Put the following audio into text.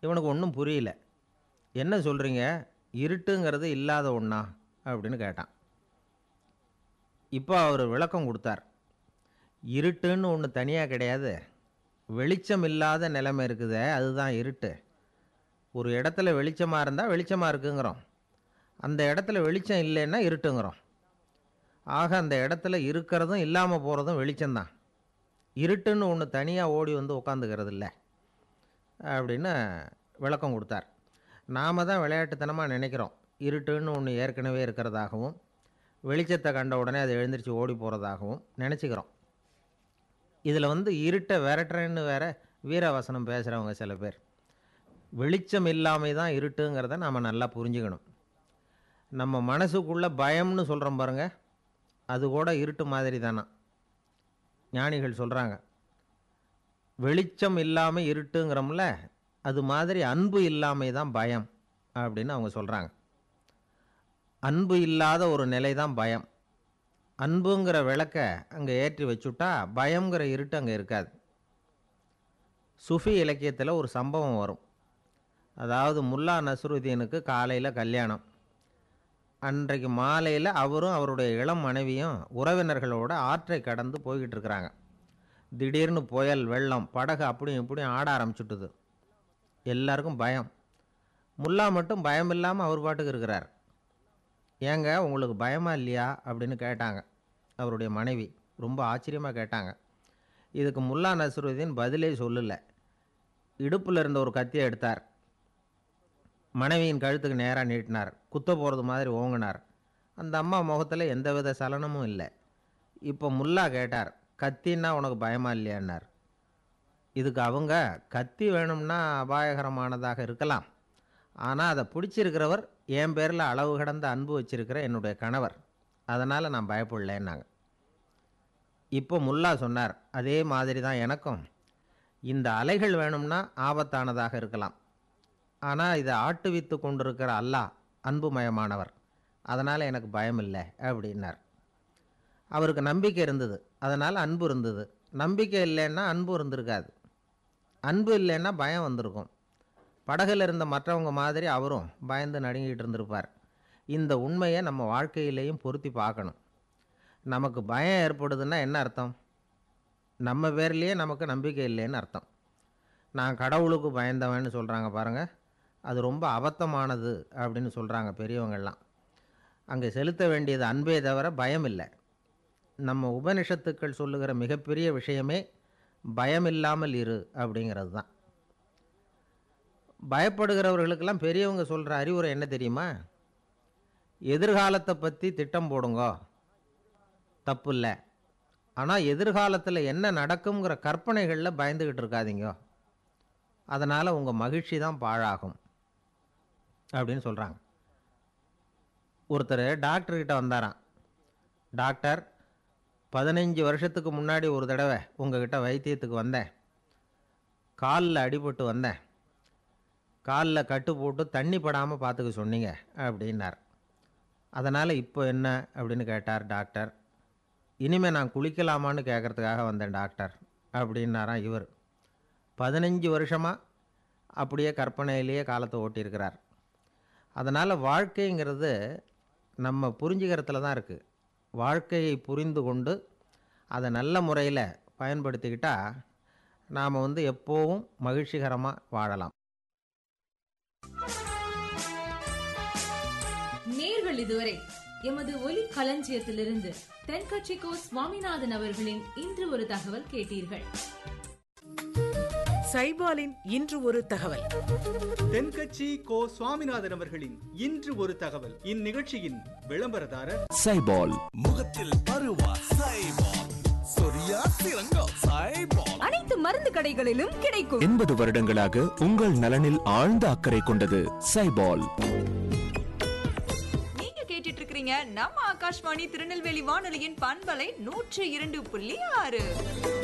இவனுக்கு ஒன்றும் புரியல என்ன சொல்கிறீங்க இருட்டுங்கிறது இல்லாத ஒன்றா அப்படின்னு கேட்டான் இப்போ அவர் விளக்கம் கொடுத்தார் இருட்டுன்னு ஒன்று தனியாக கிடையாது வெளிச்சம் இல்லாத நிலைமை இருக்குதே அதுதான் இருட்டு ஒரு இடத்துல வெளிச்சமாக இருந்தால் வெளிச்சமாக இருக்குங்கிறோம் அந்த இடத்துல வெளிச்சம் இல்லைன்னா இருட்டுங்கிறோம் ஆக அந்த இடத்துல இருக்கிறதும் இல்லாமல் போகிறதும் வெளிச்சம்தான் இருட்டுன்னு ஒன்று தனியாக ஓடி வந்து உட்காந்துக்கிறது இல்லை அப்படின்னு விளக்கம் கொடுத்தார் நாம் தான் விளையாட்டுத்தனமாக நினைக்கிறோம் இருட்டுன்னு ஒன்று ஏற்கனவே இருக்கிறதாகவும் வெளிச்சத்தை கண்ட உடனே அது எழுந்திரிச்சு ஓடி போகிறதாகவும் நினச்சிக்கிறோம் இதில் வந்து இருட்டை விரட்டுறேன்னு வேற வீரவசனம் பேசுகிறவங்க சில பேர் வெளிச்சம் இல்லாமல் தான் இருட்டுங்கிறத நாம் நல்லா புரிஞ்சுக்கணும் நம்ம மனசுக்குள்ளே பயம்னு சொல்கிறோம் பாருங்க அது கூட இருட்டு மாதிரி தானா ஞானிகள் சொல்கிறாங்க வெளிச்சம் இல்லாமல் இருட்டுங்கிறோம்ல அது மாதிரி அன்பு இல்லாமை தான் பயம் அப்படின்னு அவங்க சொல்கிறாங்க அன்பு இல்லாத ஒரு நிலை தான் பயம் அன்புங்கிற விளக்க அங்கே ஏற்றி வச்சுட்டா பயங்கிற இருட்டு அங்கே இருக்காது சுஃபி இலக்கியத்தில் ஒரு சம்பவம் வரும் அதாவது முல்லா நஸ்ருதீனுக்கு காலையில் கல்யாணம் அன்றைக்கு மாலையில் அவரும் அவருடைய இளம் மனைவியும் உறவினர்களோட ஆற்றை கடந்து போய்கிட்டு இருக்கிறாங்க திடீர்னு புயல் வெள்ளம் படகு அப்படியும் இப்படியும் ஆட ஆரம்பிச்சுட்டுது எல்லாருக்கும் பயம் முல்லா மட்டும் பயம் இல்லாமல் அவர் பாட்டுக்கு இருக்கிறார் ஏங்க உங்களுக்கு பயமா இல்லையா அப்படின்னு கேட்டாங்க அவருடைய மனைவி ரொம்ப ஆச்சரியமாக கேட்டாங்க இதுக்கு முல்லா நஸ்ருதீன் பதிலே சொல்லலை இடுப்பில் இருந்த ஒரு கத்தியை எடுத்தார் மனைவியின் கழுத்துக்கு நேராக நீட்டினார் குத்த போகிறது மாதிரி ஓங்கினார் அந்த அம்மா முகத்தில் எந்தவித சலனமும் இல்லை இப்போ முல்லா கேட்டார் கத்தின்னா உனக்கு பயமா இல்லையான்னார் இதுக்கு அவங்க கத்தி வேணும்னா அபாயகரமானதாக இருக்கலாம் ஆனால் அதை பிடிச்சிருக்கிறவர் என் பேரில் அளவு கடந்த அன்பு வச்சிருக்கிற என்னுடைய கணவர் அதனால் நான் பயப்படலைன்னாங்க இப்போ முல்லா சொன்னார் அதே மாதிரி தான் எனக்கும் இந்த அலைகள் வேணும்னா ஆபத்தானதாக இருக்கலாம் ஆனால் இதை ஆட்டுவித்து கொண்டிருக்கிற அல்லாஹ் அன்புமயமானவர் அதனால் எனக்கு பயம் இல்லை அப்படின்னார் அவருக்கு நம்பிக்கை இருந்தது அதனால் அன்பு இருந்தது நம்பிக்கை இல்லைன்னா அன்பு இருந்திருக்காது அன்பு இல்லைன்னா பயம் வந்திருக்கும் படகுல இருந்த மற்றவங்க மாதிரி அவரும் பயந்து நடுங்கிட்டு இருந்திருப்பார் இந்த உண்மையை நம்ம வாழ்க்கையிலையும் பொருத்தி பார்க்கணும் நமக்கு பயம் ஏற்படுதுன்னா என்ன அர்த்தம் நம்ம பேர்லேயே நமக்கு நம்பிக்கை இல்லைன்னு அர்த்தம் நான் கடவுளுக்கு பயந்தவன்னு சொல்கிறாங்க பாருங்கள் அது ரொம்ப அபத்தமானது அப்படின்னு சொல்கிறாங்க பெரியவங்கள்லாம் அங்கே செலுத்த வேண்டியது அன்பே தவிர பயம் இல்லை நம்ம உபனிஷத்துக்கள் சொல்லுகிற மிகப்பெரிய விஷயமே பயம் இல்லாமல் இரு அப்படிங்கிறது தான் பயப்படுகிறவர்களுக்கெல்லாம் பெரியவங்க சொல்கிற அறிவுரை என்ன தெரியுமா எதிர்காலத்தை பற்றி திட்டம் போடுங்க தப்பு இல்லை ஆனால் எதிர்காலத்தில் என்ன நடக்குங்கிற கற்பனைகளில் பயந்துக்கிட்டு இருக்காதீங்க அதனால் உங்கள் மகிழ்ச்சி தான் பாழாகும் அப்படின்னு சொல்கிறாங்க ஒருத்தர் டாக்டர்கிட்ட வந்தாராம் டாக்டர் பதினஞ்சு வருஷத்துக்கு முன்னாடி ஒரு தடவை உங்ககிட்ட வைத்தியத்துக்கு வந்தேன் காலில் அடிபட்டு வந்தேன் காலில் கட்டு போட்டு தண்ணி படாமல் பார்த்துக்க சொன்னீங்க அப்படின்னார் அதனால் இப்போ என்ன அப்படின்னு கேட்டார் டாக்டர் இனிமேல் நான் குளிக்கலாமான்னு கேட்குறதுக்காக வந்தேன் டாக்டர் அப்படின்னாராம் இவர் பதினஞ்சு வருஷமாக அப்படியே கற்பனையிலேயே காலத்தை ஓட்டியிருக்கிறார் அதனால் வாழ்க்கைங்கிறது நம்ம புரிஞ்சுக்கிறதுல தான் இருக்குது வாழ்க்கையை புரிந்து கொண்டு அதை நல்ல முறையில் பயன்படுத்திக்கிட்டால் நாம் வந்து எப்போவும் மகிழ்ச்சிகரமாக வாழலாம் நேர்கள் இதுவரை எமது ஒலி களஞ்சியத்திலிருந்து தென்கட்சிக்கோ சுவாமிநாதன் அவர்களின் இன்று ஒரு தகவல் கேட்டீர்கள் சைபாலின் இன்று ஒரு தகவல் தென்கட்சி கோ சுவாமிநாதன் அவர்களின் இன்று ஒரு தகவல் இந்நிகழ்ச்சியின் விளம்பரதாரர் சைபால் முகத்தில் பருவா சைபால் சொரியா சிறங்கோ சைபால் அனைத்து மருந்து கடைகளிலும் கிடைக்கும் எண்பது வருடங்களாக உங்கள் நலனில் ஆழ்ந்த அக்கறை கொண்டது சைபால் நீங்க கேட்டுட்டு இருக்கிறீங்க நம்ம ஆகாஷ்வாணி திருநெல்வேலி வானொலியின் பண்பலை நூற்று இரண்டு புள்ளி ஆறு